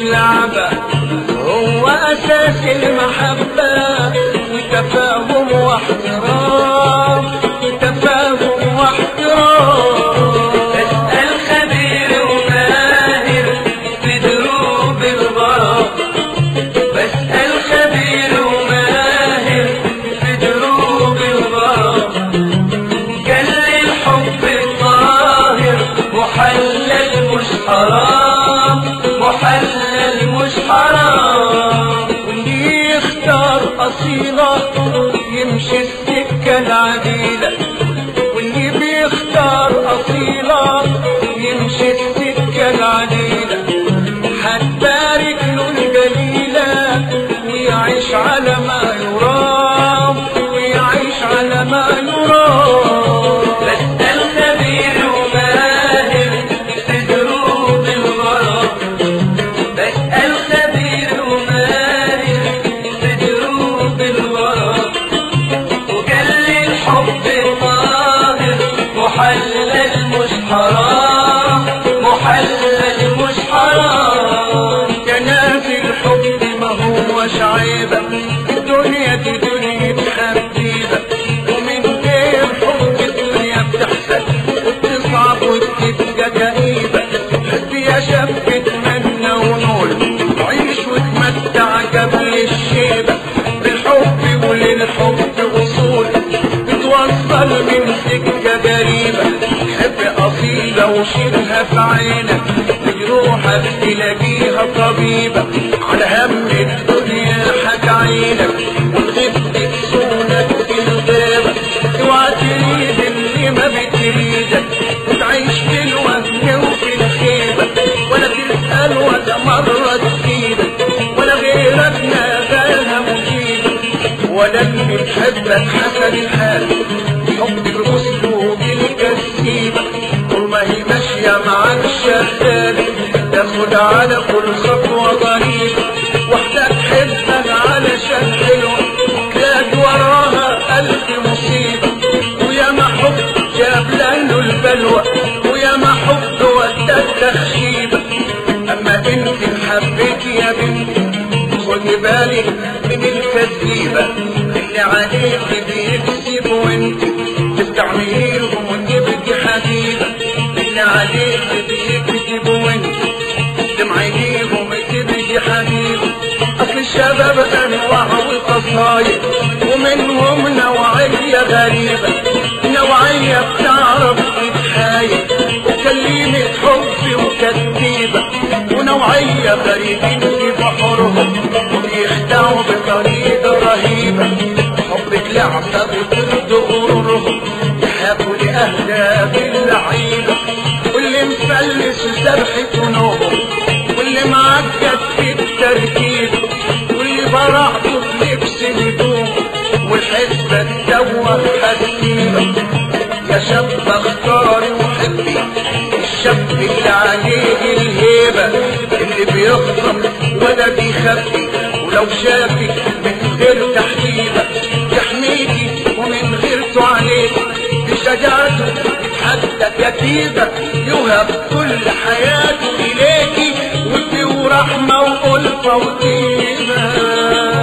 اللعبة هو أساس المحبة وتفاهم واحترام تفاهم واحترام اسأل خبير وماهر في دروب الغرام بسأل خبير وماهر في دروب الغرام كان الحب الطاهر محلل مش حرام محلل مش حرام واللي يختار أصيلة يمشي السكة العديلة واللي بيختار أصيلة يمشي السكة العديلة هتبارك له الجليلة ويعيش على ما يرام ويعيش على ما يرام بسأل خبير وماهر في دروب الغرام بسأل خبير وماهر في دروب الغرام وقال لي الحب طاهر محلل مش حرام محلل مش حرام جنازي الحب ما هوش عيبة الدنيا دي دنيا حبيبة ومن غير حب الدنيا بتحسن وبتصعب وبتبقى كئيبة حب يا شاب اتمنى ونول عيش وتمتع قبل الشيبة بالحب وللحب أصول بتوصل من سكة قريبة حب أصيلة وشيلها في عينك بجروحك تلاقيها طبيبة على هم الدنيا حك عينك وتغيب تكسونك في الغابة اوعى تريد اللي ما بتريدك وتعيش في الوهم وفي الخيبة ولا تسأل ولا مرة تفيدك ولا غيرك ناداها مجيبك ولا اللي بحبك حسن الحال حبك بأسلوب الكسيبة طول ما هي ماشية معاك شغالة تاخد على كل خطوة ضريبة واحدة تحبك علشان حلوة تلاقي وراها ألف مصيبة ويا ما حب جاب له البلوى ويا ما حب ودى التخشيبة أما انت حبيت يا بنتي خدي بالك من الكذيبة اللي عليك بيكذب وانت تستعمليهم وتبقي حبيبة اللي عليك بيكذب وانت تمعينيهم تبقي حبيبة أصل الشباب أنواع وقصايد ومنهم نوعية غريبة نوعية بتعرف تتحايل وكلمة حب وكذيبة ونوعية غريبين في بحرهم وبيخدعوا بطريقة رهيبة حبك لعبة بضد غرورهم يحبوا لأهداف اللعيبة واللي مفلس ذبحة نومهم واللي معقد في التركيب واللي براعته في لبس هدوم والحسبة تدور حسيبة يا شاب اختاري وحبي الشاب اللي عليه الهيبة اللي بيخطب ولا بيخبي ولو شافك من غير تحليبة يحميكي ومن غير تعليق بشجاعته يتحدى كتيبة يوهب كل حياته إليكي ودي ورحمة وألفة وطيبة